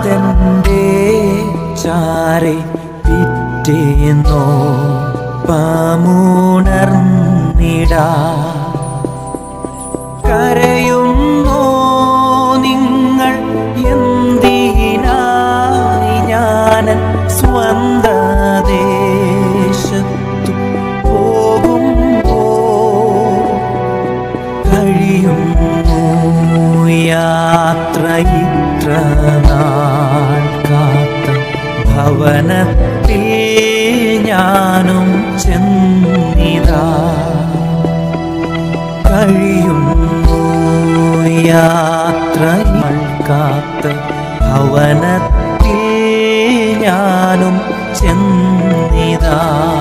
നാഥന്റെ ചാരെ പിറ്റേന്നോ പാമുണർന്നിടാ കരയുന്നോ നിങ്ങൾ എന്തിനായി ഞാനൻ സ്വന്ത ദേശത്തു പോകുമ്പോ കഴിയുന്നു യാത്ര ഇത്ര നാൾ കാത്ത ഭവനത്തിൽ ഞാനും ചെന്നിതാ കഴിയുന്നു യാത്ര കാത്ത ഭവനത്തിൽ ഞാനും ചെന്നിതാ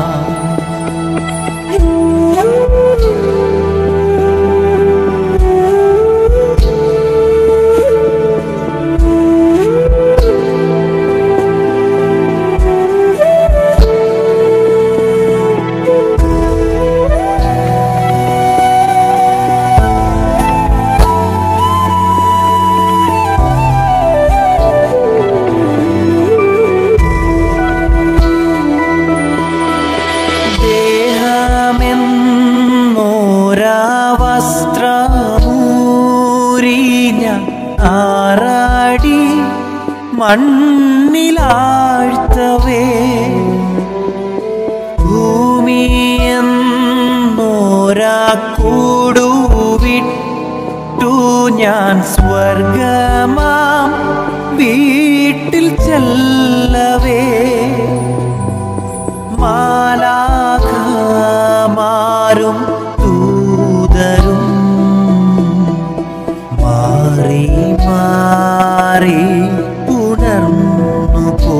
ദേഹമെന്നോരാ വസ്ത്രമൂരിഞ്ഞ ആറാടി മണ്ണിലാഴ്ത്തവേ ഭൂമിയെന്നോരാ കൂടുവിട്ടു ഞാൻ സ്വർഗമാം വീട്ടിൽ ചെല്ലവേ മാലാഖമാരും ദൂതരും മാറി മാറി പുണർന്നു പോ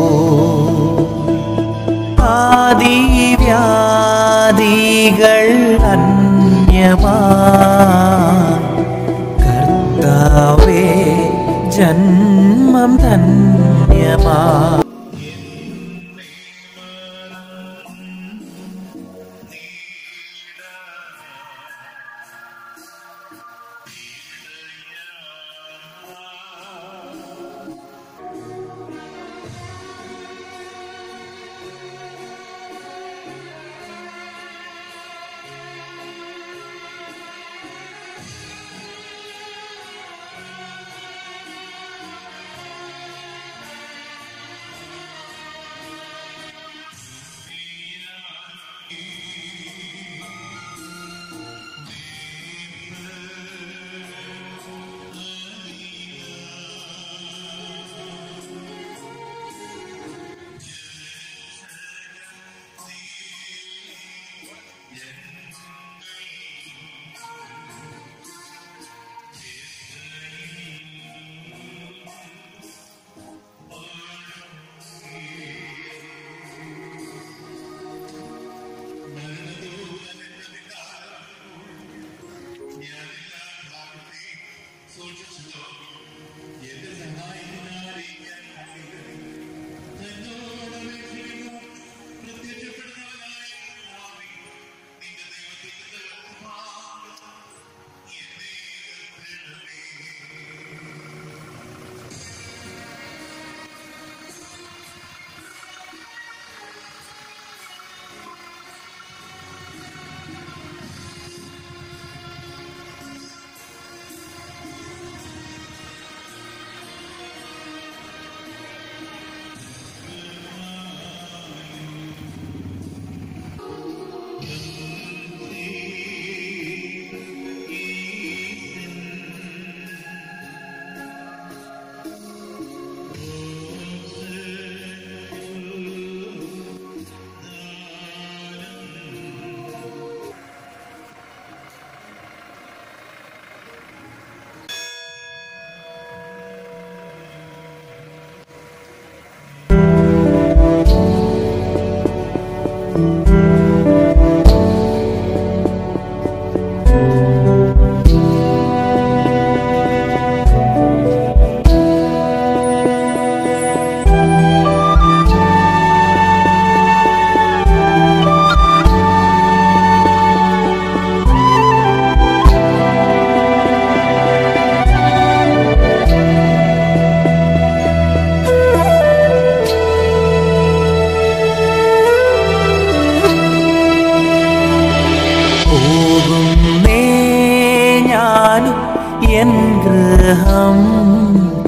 ആദിവ്യാധികൾ അന്യമാ കർത്താവേ ജന്മം ധന്യമാ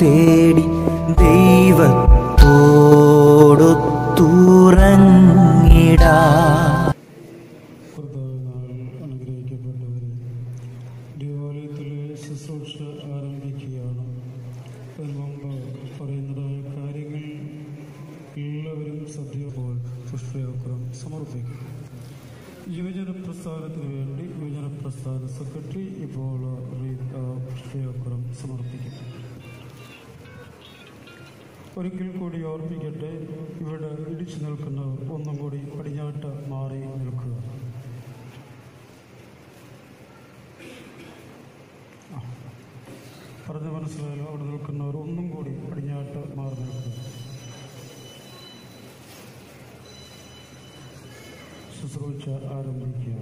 തേടി ദൈവത്തോടൊത്തുറങ്ങിടാ കർത്താവിനാൽ അനുഗ്രഹിക്കപ്പെട്ടവരെ ദേവാലയത്തിലെ ശുശ്രൂഷ ആരംഭിക്കുകയാണ് അതിന് മുമ്പ് പറയുന്നതായ കാര്യങ്ങൾ എല്ലാവരും ശ്രദ്ധയോടെ പുഷ്പയോഗ്രം സമർപ്പിക്കും യുവജന പ്രസ്ഥാനത്തിന് വേണ്ടി യുവജന പ്രസ്ഥാന സെക്രട്ടറി ഇപ്പോൾ പുഷ്പയോഗ്രം സമർപ്പിക്കും ഒരിക്കൽ കൂടി ഓർപ്പിക്കട്ടെ ഇവിടെ ഇടിച്ചു നിൽക്കുന്നവർ ഒന്നും കൂടി പടിഞ്ഞാട്ട് മാറി നിൽക്കുക ആ. പറഞ്ഞു മനസ്സിലായാലോ അവിടെ നിൽക്കുന്നവർ ഒന്നും കൂടി പടിഞ്ഞാട്ട് മാറി നിൽക്കുക ശുശ്രൂഷ ആരംഭിക്കുക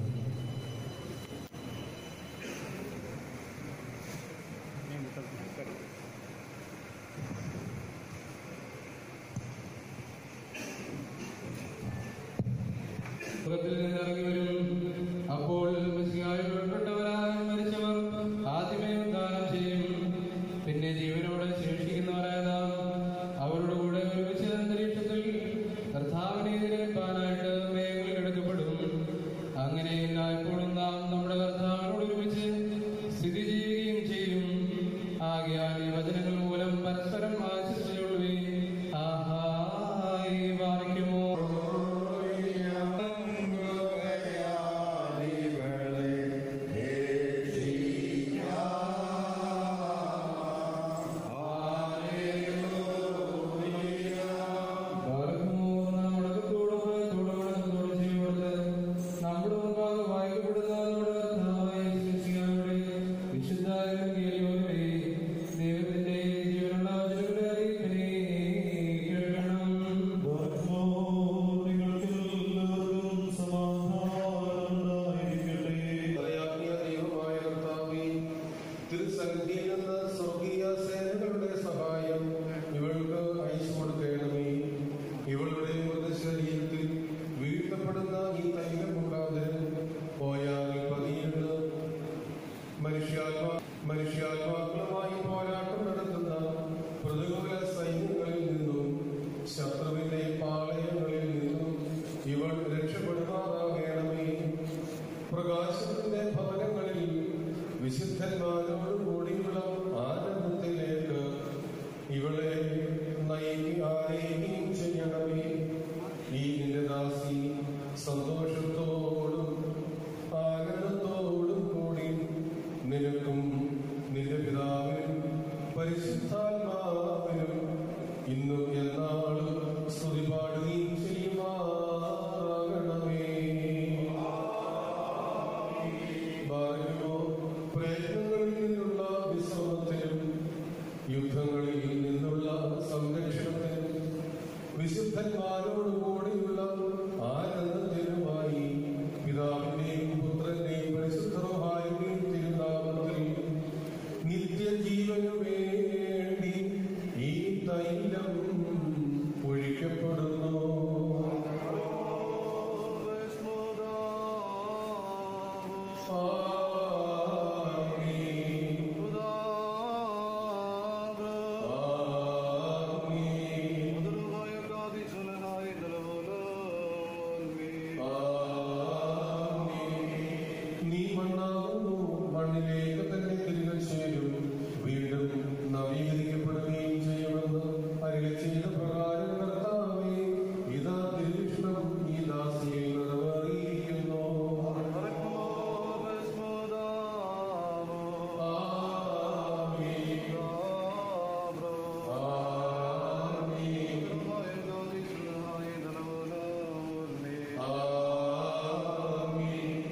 സ്വർഗ്ഗത്തിൽ നിന്ന് ഇറങ്ങി വരും അപ്പോൾ മിശിഹായിൽ ഉൾപ്പെട്ടവരായ മരിച്ചവർ ആദ്യമേ ഉദ്ധാനം ചെയ്യും പിന്നെ ജീവനോടെ ശേഷിക്കുന്നവരായ നാം അവരുടെ കൂടെ ഒരുമിച്ച് അന്തരീക്ഷത്തിൽ കർത്താവിനെ എതിരേൽപ്പാനായിട്ട് മേഘങ്ങൾ എടുക്കപ്പെടും അങ്ങനെ എല്ലായ്പ്പോഴും നാം നമ്മുടെ കർത്താവിനോട് ഒരുമിച്ച് സ്ഥിതി ചെയ്യുകയും ചെയ്യും ആകയാൽ ഈ വചനങ്ങൾ മൂലം പരസ്പരം ആശിച്ചുള്ളവേ ആഹായി വായിക്കുമോ ദൈവത്തിന്റെ ജീവനുള്ള വചനങ്ങളെ അറിയിപ്പിനെ കേൾക്കണം ദയാമയ ദൈവമായ കർത്താവേ, തിരുസന്നിധിയിൽ നിന്ന് സ്വർഗീയ സേനകളുടെ സഹായം ഇവൾക്ക് അയച്ചു കൊടുക്കണമേ ഇവളുടെ മൃതശരീരത്തിൽ വീഴ്ത്തപ്പെടുന്ന ഈ തൈലം മുഖാന്തരം പോയാൽ പതിയെന്ന് മനുഷ്യാത്മാ മനുഷ്യാത്മാക്കളുമായി പോരാട്ടം നടത്തുന്ന പ്രതികൂല സൈന്യങ്ങളിൽ നിന്നും ശത്രുവിന്റെ പാളയങ്ങളിൽ നിന്നും ഇവൾ രക്ഷപ്പെടുമാറാകണമേ പ്രകാശത്തിന്റെ ഭവനങ്ങളിൽ വിശുദ്ധന്മാരോട് കൂടിയുള്ള ആനന്ദത്തിലേക്ക് ഇവളെ നയിക്കി ആനയിക്കുകയും ചെയ്യണമേ ഈ നിന്റെ ദാസി സന്തോഷത്തോടും ആനന്ദത്തോടും കൂടി നിനക്കും നിന്റെ പിതാവിനും പരിശുദ്ധാത്മാവിനും ഇന്നും എന്നാളും സ്തുതി പാടുകയും ചെയ്യുമാറാകണമേ ബാല്യമോ പ്രയത്നങ്ങളിൽ നിന്നുള്ള വിശ്രമത്തിനും യുദ്ധങ്ങളിൽ നിന്നുള്ള സംരക്ഷണത്തിനും വിശുദ്ധന്മാരോടുകൂടിയുള്ള ആനന്ദത്തിനുമായി പിതാവിന്റെയും പുത്രന്റെയും പരിശുദ്ധമായുടെയും തിരുനാമത്തിൽ നിത്യജീവനു വേണ്ടി ഈ തൈലം ഒഴിക്കപ്പെടുന്നു നീ മണ്ണാകുന്നു മണ്ണിലേക്ക് തന്നെ തിരികെ ചേരും വീണ്ടും നവീകരിക്കപ്പെടുകയും ചെയ്യുമെന്ന് അരുളി ചെയ്ത പ്രകാരം കർത്താവേ ഇതാ തിരുവിഷ്ണം ഈ ദാസിയിൽ നിറവേറിയിരിക്കുന്നു ആമീൻ. ആമീൻ. ആമീൻ.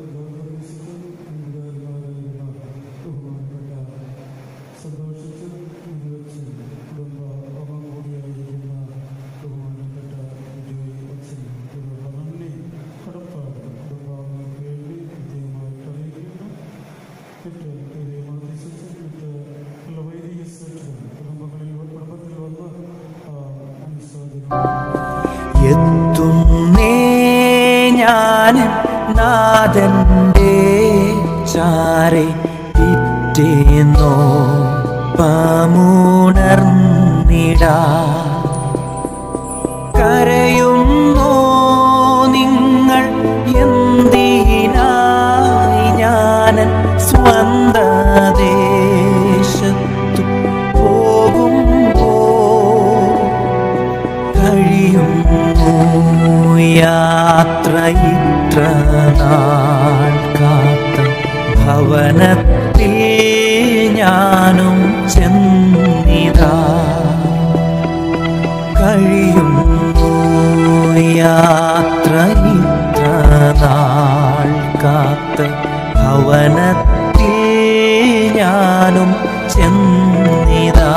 സന്തോഷിച്ച് മികച്ച കുടുംബ അംഗം കൂടിയായിരിക്കുന്ന ബഹുമാനപ്പെട്ട വിജയ് അച്ഛൻ ഇവരുടെ നന്ദി കടപ്പാട് കുടുംബാംഗങ്ങൾക്ക് വേണ്ടി കൃത്യമായിട്ട് അറിയിക്കുന്നു മറ്റ് മാധ്യസ്ഥൻ മറ്റ് എല്ലാ വൈദിക സേവനം കുടുംബങ്ങളിൽ കുടുംബത്തിൽ വന്ന് ആ അനുസാദിക്കും എത്തുന്നേ ഞാൻ നാഥന്റെ ചാരെ പിറ്റേന്നോ അല്പമുണർന്നിടാ കരയുന്നോ നിങ്ങൾ എന്തിനായി ഞാനൻ സ്വന്ത ദേശത്തു പോകുമ്പോ കഴിയുന്നു യാത്ര ഇത്ര നാൾ കാത്ത ഭവനത്തിൽ ഞാനും ചെന്നിതാ കഴിയുന്നു യാത്ര ഇത്ര നാൾ കാത്ത ഭവനത്തിൽ ഞാനും ചെന്നിതാ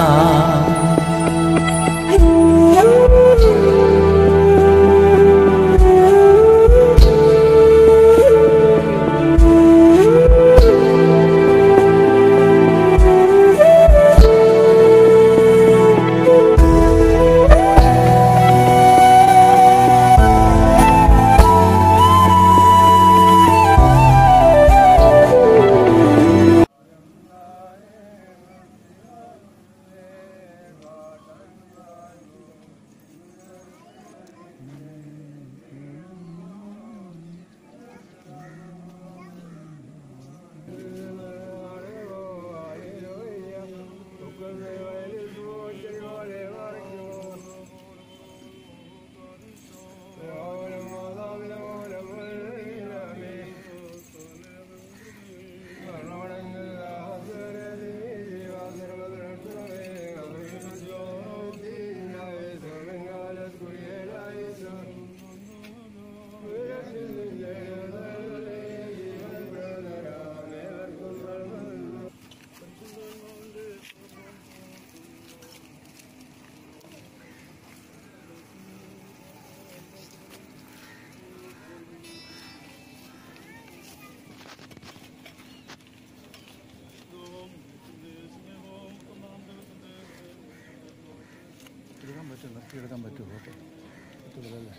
എടുക്കാൻ പറ്റും നിർത്തിയെടുക്കാൻ പറ്റുമോ ഫോട്ടോ പറ്റൂലല്ലേ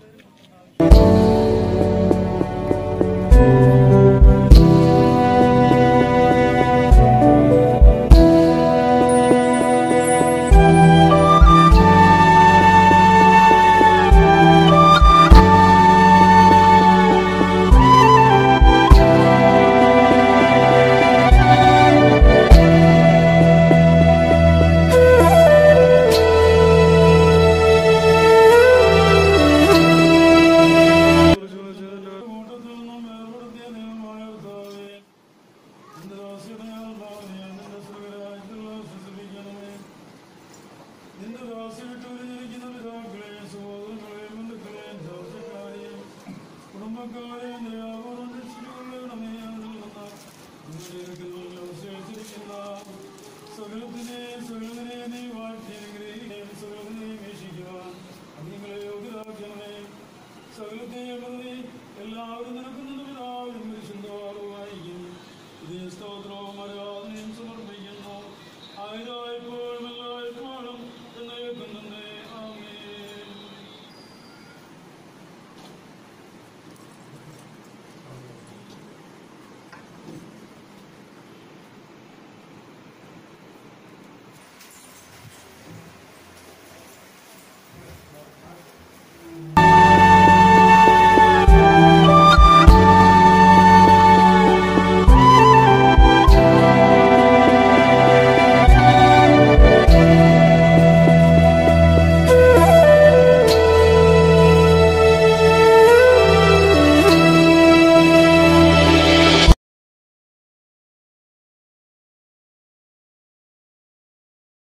കുടുംബക്കാരെ ദയാപൂർവ്വം രക്ഷിച്ചുകൊള്ളണമേ സകലത്തിനെ സകലതിനെ നീ വാഴ്ത്തി അനുഗ്രഹിക്കുകയും സകലതിനെ വീക്ഷിക്കുവാൻ നിങ്ങളെ യോഗ്യരാക്കണമേ സകലത്തെയും പ്രതി